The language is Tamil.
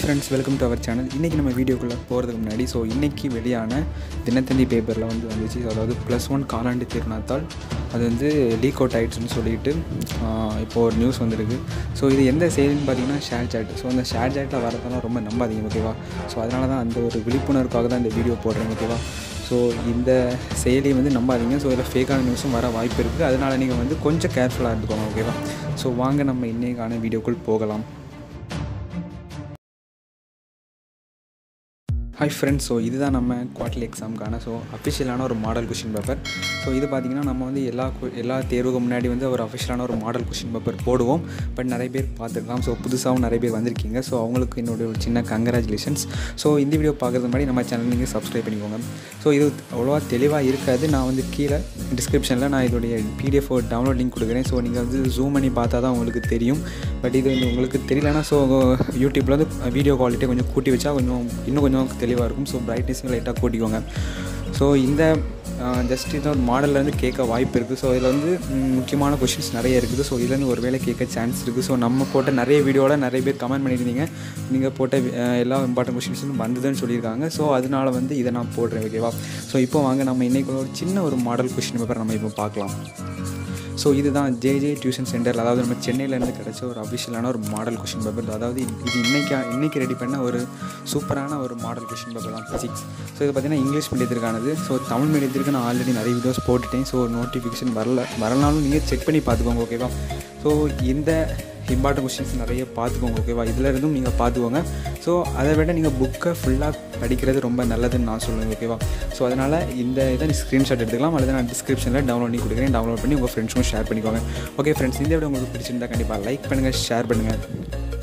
friends welcome to our channel இன்றைக்கி நம்ம வீடியோக்குள்ளே போகிறதுக்கு முன்னாடி ஸோ இன்றைக்கி வெளியான தினத்தந்தி பேப்பரில் வந்து வந்துச்சு அதாவது ப்ளஸ் ஒன் காலாண்டு தேர்வுனாத்தால் அது வந்து லீக் அவுட் ஆயிடுச்சுன்னு சொல்லிட்டு ஆஹ், இப்போ ஒரு நியூஸ் வந்திருக்கு ஸோ இது எந்த செயலின்னு பார்த்தீங்கன்னா ஷேர் சாட் ஸோ அந்த ஷேர் சாட்டில் வரதெல்லாம் ரொம்ப நம்பாதீங்க ஓகேவா ஸோ அதனால தான் அந்த ஒரு விழிப்புணர்வுக்காக தான் இந்த வீடியோ போடுறேன் ஓகேவா ஸோ இந்த செயலியை வந்து நம்பாதீங்க ஸோ இதில் ஃபேக்கான நியூஸும் வர வாய்ப்பு இருக்குது அதனால் நீங்கள் வந்து கொஞ்சம் கேர்ஃபுல்லாக இருந்துக்கோங்க ஓகேவா ஸோ வாங்க நம்ம இன்னைக்கான வீடியோக்குள் போகலாம் ஹாய் ஃப்ரெண்ட்ஸ் ஸோ இதுதான் நம்ம குவார்டர்லி எக்ஸாமுக்கான ஸோ அஃபிஷியலான ஒரு மாடல் கொஷின் பேப்பர் ஸோ இது பார்த்திங்கன்னா நம்ம வந்து எல்லா கு- எல்லா தேர்வுக்கு முன்னாடி வந்து ஒரு அஃபிஷியலான ஒரு மாடல் கொஷின் பேப்பர் போடுவோம் பட் நிறைய பேர் பார்த்துருக்கலாம் ஸோ புதுசாகவும் நிறைய பேர் வந்திருக்கீங்க ஸோ அவங்களுக்கு என்னுடைய ஒரு சின்ன கங்க்ராச்சுலேஷன்ஸ் ஸோ இந்த வீடியோ பார்க்குறது முன்னாடி நம்ம சேனல் நீங்கள் சப்ஸ்கிரைப் பண்ணிக்கோங்க ஸோ இது அவ்வளோவா தெளிவாக இருக்காது நான் வந்து கீழே டிஸ்கிரிப்ஷனில் நான் இதோடைய பிடிஎஃப் டவுன்லோட் லிங்க் கொடுக்குறேன் ஸோ நீங்கள் வந்து ஜூம் பண்ணி பார்த்தா தான் உங்களுக்கு தெரியும் பட் இது வந்து உங்களுக்கு தெரியலனா ஸோ யூடியூப்பில் வந்து வீடியோ குவாலிட்டி கொஞ்சம் கூட்டி வச்சா கொஞ்சம் இன்னும் கொஞ்சம் தெளிவாக இருக்கும் ஸோ பிரைட்னஸையும் லைட்டாக கூட்டிக்கோங்க ஸோ இந்த ஜஸ்ட் இந்த ஒரு மாடல்லேருந்து கேட்க வாய்ப்பு இருக்குது ஸோ இதில் வந்து ம், முக்கியமான கொஷின்ஸ் நிறைய இருக்குது ஸோ இதுலேருந்து ஒரு வேளை கேட்க சான்ஸ் இருக்குது ஸோ நம்ம போட்ட நிறைய வீடியோவில் நிறைய பேர் கமெண்ட் பண்ணியிருந்தீங்க நீங்கள் போட்ட அஹ், எல்லா இம்பார்ட்டன்ட் கொஷின்ஸும் வந்ததுன்னு சொல்லியிருக்காங்க ஸோ அதனால வந்து இதை நான் போடுறேன் ஓகேவா ஸோ இப்போ வாங்க நம்ம இன்றைக்கி ஒரு சின்ன ஒரு மாடல் கொஷின் பேப்பர் நம்ம இப்போ பார்க்கலாம் ஸோ இதுதான் ஜேஜே டியூஷன் சென்டர் அதாவது நம்ம சென்னையிலேருந்து கிடச்ச ஒரு அஃபிஷியலான ஒரு மாடல் கொஷின் பேப்பர் அதாவது இது இன்னைக்கு இன்னைக்கு ரெடி பண்ண ஒரு சூப்பரான ஒரு மாடல் கொஷின் பேப்பர் தான் ஃபிசிக்ஸ் ஸோ இது பார்த்தீங்கன்னா இங்கிலீஷ் மீடியத்திற்கானது ஸோ தமிழ் மீடியத்திற்கு நான் ஆல்ரெடி நிறைய வீடியோஸ் போட்டுட்டேன் ஸோ நோட்டிஃபிகேஷன் வரல வரனாலும் நீங்கள் செக் பண்ணி பார்த்துக்கோங்க ஓகேவா ஸோ இந்த இம்பார்ட்டன்ட் கொஷின்ஸ் நிறைய பார்த்துக்கோங்க ஓகேவா இதில் இருந்தும் நீங்கள் பார்த்துக்கோங்க ஸோ அதை விட நீங்கள் புக்கை ஃபுல்லாக படிக்கிறது ரொம்ப நல்லதுன்னு நான் சொல்லுவேன் ஓகேவா ஸோ அதனால் இந்த இதை நீ ஸ்க்ரீன்ஷாட் எடுத்துக்கலாம் அல்லது நான் டிஸ்கிரிப்ஷனில் டவுன்லோட் பண்ணி கொடுக்குறேன் டவுன்லோட் பண்ணி உங்கள் ஃப்ரெண்ட்ஸுக்கும் ஷேர் பண்ணிக்கோங்க ஓகே ஃப்ரெண்ட்ஸ் இந்த வீடியோ உங்களுக்கு பிடிச்சிருந்தா கண்டிப்பாக லைக் பண்ணுங்கள் ஷேர் பண்ணுங்கள்